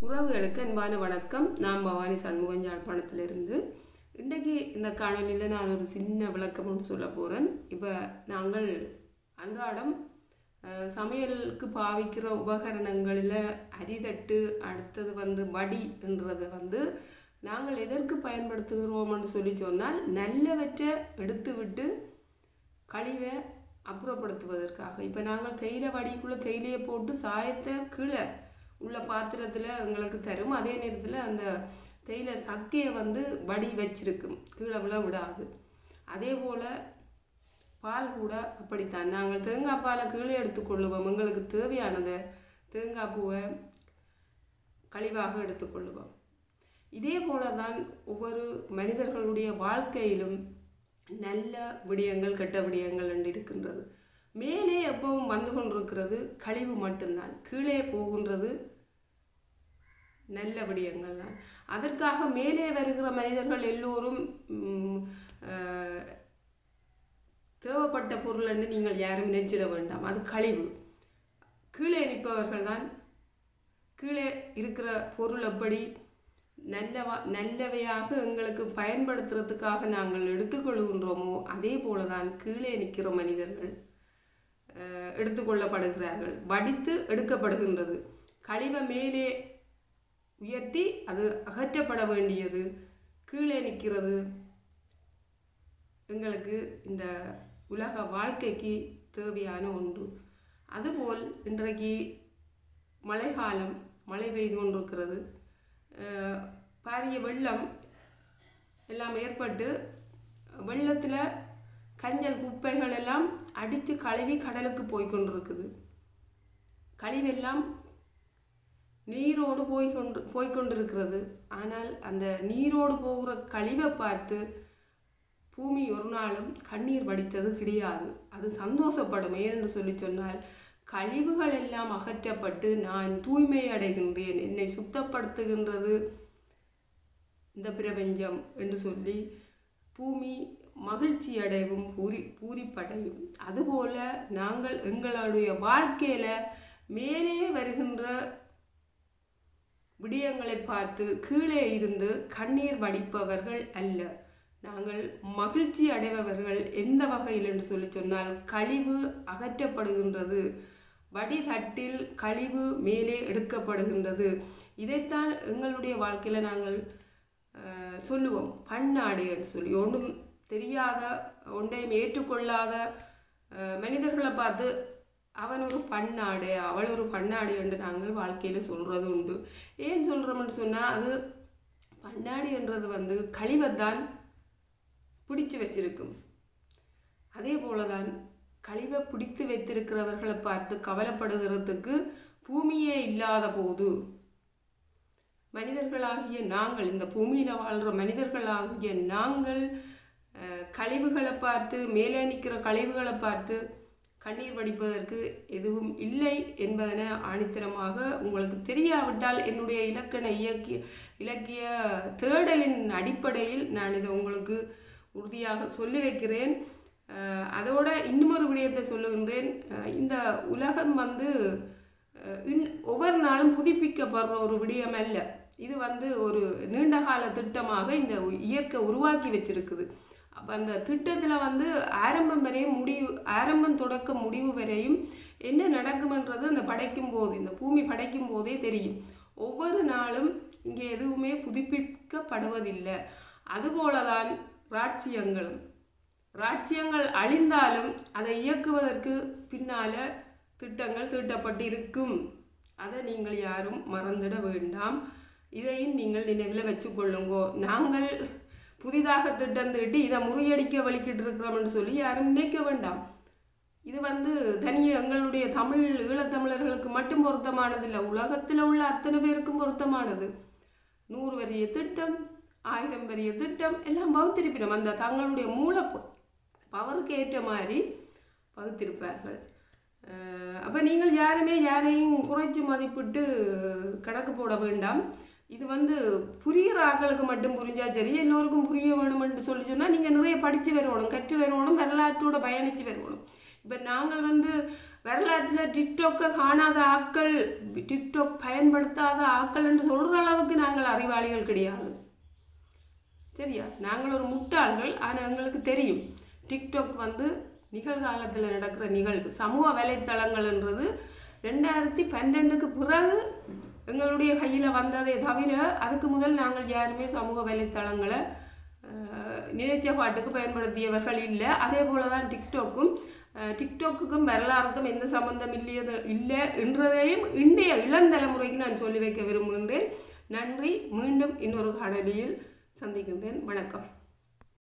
உறவுகளுக்கு அன்பான வணக்கம் நான் பவானி சண்முகம் யாழ்ப்பாணத்திலிருந்து இன்றைக்கு இந்த காணொலியில் நான் ஒரு சின்ன விளக்கம் ஒன்று சொல்ல போகிறேன் இப்போ நாங்கள் அன்றாடம் அஹ், சமையலுக்கு பாவிக்கிற உபகரணங்களில் அரிதட்டு அடுத்தது வந்து வடி என்றதை வந்து நாங்கள் எதற்கு பயன்படுத்துகிறோம்னு சொல்லி சொன்னால் நல்லவற்றை எடுத்து விட்டு கழிவை அப்புறப்படுத்துவதற்காக இப்போ நாங்கள் தேயிலை வடிக்குள்ளே தேயிலையை போட்டு சாயத்தை கீழே உள்ள பாத்திரத்தில் எங்களுக்கு தரும் அதே நேரத்தில் அந்த தேயிலை சக்கையை வந்து வடி வச்சிருக்கும் கீழே விழ விடாது அதே போல் பால் கூட அப்படித்தான் நாங்கள் தேங்காய் பாலை கீழே எடுத்துக்கொள்ளுவோம் எங்களுக்கு தேவையானதை தேங்காய் பூவை கழிவாக எடுத்துக்கொள்ளுவோம் இதே போல தான் ஒவ்வொரு மனிதர்களுடைய வாழ்க்கையிலும் நல்ல விடயங்கள் கெட்ட விடயங்கள் என்று இருக்கின்றது மேலே எப்பவும் வந்து கொண்டிருக்கிறது கழிவு மட்டும்தான் கீழே போகின்றது நல்ல விடயங்கள் தான் அதற்காக மேலே வருகிற மனிதர்கள் எல்லோரும் ம், அஹ், தேவைப்பட்ட பொருள் என்று நீங்கள் யாரும் நினைச்சிட வேண்டாம் அது கழிவு கீழே நிற்பவர்கள் தான் கீழே இருக்கிற பொருள் எப்படி நல்லவா நல்லவையாக எங்களுக்கு பயன்படுத்துறதுக்காக நாங்கள் எடுத்துக்கொள்கின்றோமோ அதே போல தான் கீழே நிற்கிற மனிதர்கள் அஹ், எடுத்துக்கொள்ளப்படுகிறார்கள் வடித்து எடுக்கப்படுகின்றது கழிவை மேலே உயர்த்தி அது அகற்றப்பட வேண்டியது கீழே நிற்கிறது எங்களுக்கு இந்த உலக வாழ்க்கைக்கு தேவையான ஒன்று அதுபோல் இன்றைக்கு மழைக்காலம் மழை பெய்து கொண்டிருக்கிறது அஹ், பாரிய வெள்ளம் எல்லாம் ஏற்பட்டு வெள்ளத்தில் கஞ்சல் குப்பைகள் எல்லாம் அடித்து கழுவி கடலுக்கு போய் கொண்டிருக்குது கழிவெல்லாம் நீரோடு போய் கொண்டு போய்கொண்டிருக்கிறது ஆனால் அந்த நீரோடு போகிற கழிவை பார்த்து பூமி ஒரு நாளும் கண்ணீர் வடித்தது கிடையாது அது சந்தோஷப்படும் ஏனென்று சொல்லி சொன்னால் கழிவுகள் எல்லாம் அகற்றப்பட்டு நான் தூய்மை அடைகின்றேன் என்னை சுத்தப்படுத்துகின்றது இந்த பிரபஞ்சம் என்று சொல்லி பூமி மகிழ்ச்சி அடைவும் பூரி பூரிப்படையும் அதுபோல நாங்கள் எங்களுடைய வாழ்க்கையில மேலே வருகின்ற விடயங்களை பார்த்து கீழே இருந்து கண்ணீர் வடிப்பவர்கள் அல்ல நாங்கள் மகிழ்ச்சி அடைபவர்கள் எந்த வகையில் என்று சொல்லி சொன்னால் கழிவு அகற்றப்படுகின்றது வடிதட்டில் கழிவு மேலே எடுக்கப்படுகின்றது இதைத்தான் எங்களுடைய வாழ்க்கையில் நாங்கள் அஹ், சொல்லுவோம் பன்னாடு என்று சொல்லி ஒன்றும் தெரியாத ஒன்றையும் ஏற்றுக்கொள்ளாத அஹ், மனிதர்களை பார்த்து அவன் ஒரு பன்னாடு அவள் ஒரு பன்னாடு என்று நாங்கள் வாழ்க்கையில் சொல்கிறது உண்டு ஏன் சொல்கிறோம்னு சொன்னால் அது பன்னாடு என்றது வந்து கழிவைத்தான் பிடிச்சு வச்சிருக்கும் அதே போல தான் கழிவை பிடித்து வைத்திருக்கிறவர்களை பார்த்து கவலைப்படுகிறதுக்கு பூமியே இல்லாத போது மனிதர்களாகிய நாங்கள் இந்த பூமியில் வாழ்கிற மனிதர்களாகிய நாங்கள் அஹ், கழிவுகளை பார்த்து மேலே நிற்கிற கழிவுகளை பார்த்து கண்ணீர் வடிப்பதற்கு எதுவும் இல்லை என்பதனை ஆணித்தரமாக உங்களுக்கு தெரியாவிட்டால் என்னுடைய இலக்கண இயக்கிய இலக்கிய தேடலின் அடிப்படையில் நான் இதை உங்களுக்கு உறுதியாக சொல்லி வைக்கிறேன் அஹ், அதோட இன்னுமொரு விடயத்தை சொல்லுகின்றேன் அஹ், இந்த உலகம் வந்து அஹ், இன் ஒவ்வொரு நாளும் புதுப்பிக்கப்படுற ஒரு விடயம் அல்ல இது வந்து ஒரு நீண்டகால திட்டமாக இந்த இயற்கை உருவாக்கி வச்சிருக்குது அப்போ அந்த திட்டத்தில் வந்து ஆரம்பம் வரையும் முடிவு ஆரம்பம் தொடக்க முடிவு வரையும் என்ன நடக்கும்ன்றது அந்த படைக்கும் போது இந்த பூமி படைக்கும் போதே தெரியும் ஒவ்வொரு நாளும் இங்கே எதுவுமே புதுப்பிக்கப்படுவதில்லை அதுபோல தான் ராட்சியங்களும் ராட்சியங்கள் அழிந்தாலும் அதை இயக்குவதற்கு பின்னால திட்டங்கள் தீட்டப்பட்டு இருக்கும் அதை நீங்கள் யாரும் மறந்துட வேண்டாம் இதையும் நீங்கள் நினைவில் வச்சுக்கொள்ளுங்கோ நாங்கள் புதிதாக திட்டம் தீட்டி இதை முறியடிக்க வலிக்கிட்டு இருக்கிறோம்னு சொல்லி யாரும் நினைக்க வேண்டாம் இது வந்து தனிய எங்களுடைய தமிழ் ஈழத்தமிழர்களுக்கு மட்டும் பொருத்தமானதில்லை உலகத்தில் உள்ள அத்தனை பேருக்கும் பொருத்தமானது நூறு வரிய திட்டம் ஆயிரம் வரிய திட்டம் எல்லாம் வகுத்திருப்பினோம் அந்த தங்களுடைய மூல ப- பவருக்கு ஏற்ற மாதிரி வகுத்திருப்பார்கள் அப்போ நீங்கள் யாருமே யாரையும் குறைச்சி மதிப்பிட்டு கணக்கு போட வேண்டாம் இது வந்து புரிகிற ஆட்களுக்கு மட்டும் புரிஞ்சா சரி எல்லோருக்கும் புரிய வேணும்னு சொல்லி சொன்னால் நீங்கள் நிறைய படித்து வரணும் கற்று வரணும் வரலாற்றோட பயணித்து வரணும் இப்போ நாங்கள் வந்து வரலாற்றில் டிக்டாக்கை காணாத ஆட்கள் டிக்டாக் பயன்படுத்தாத ஆட்கள் என்று சொல்கிற அளவுக்கு நாங்கள் அறிவாளிகள் கிடையாது சரியா நாங்கள் ஒரு முட்டாள்கள் ஆனால் எங்களுக்கு தெரியும் டிக்டாக் வந்து நிகழ்காலத்தில் நடக்கிற நிகழ்வு சமூக வலைத்தளங்கள்ன்றது ரெண்டாயிரத்தி பன்னெண்டுக்கு பிறகு எங்களுடைய கையில் வந்ததே தவிர அதுக்கு முதல் நாங்கள் யாருமே சமூக வலைத்தளங்களை அஹ், நினைச்ச பாட்டுக்கு பயன்படுத்தியவர்கள் இல்லை அதே போல தான் டிக்டாக்கும் அஹ், டிக்டாக்குக்கும் வரலாறுக்கும் எந்த சம்பந்தம் இல்லையது இல்லை என்றதையும் இன்றைய இளந்தலைமுறைக்கு நான் சொல்லி வைக்க விரும்புகின்றேன் நன்றி மீண்டும் இன்னொரு காணொலியில் சந்திக்கின்றேன் வணக்கம்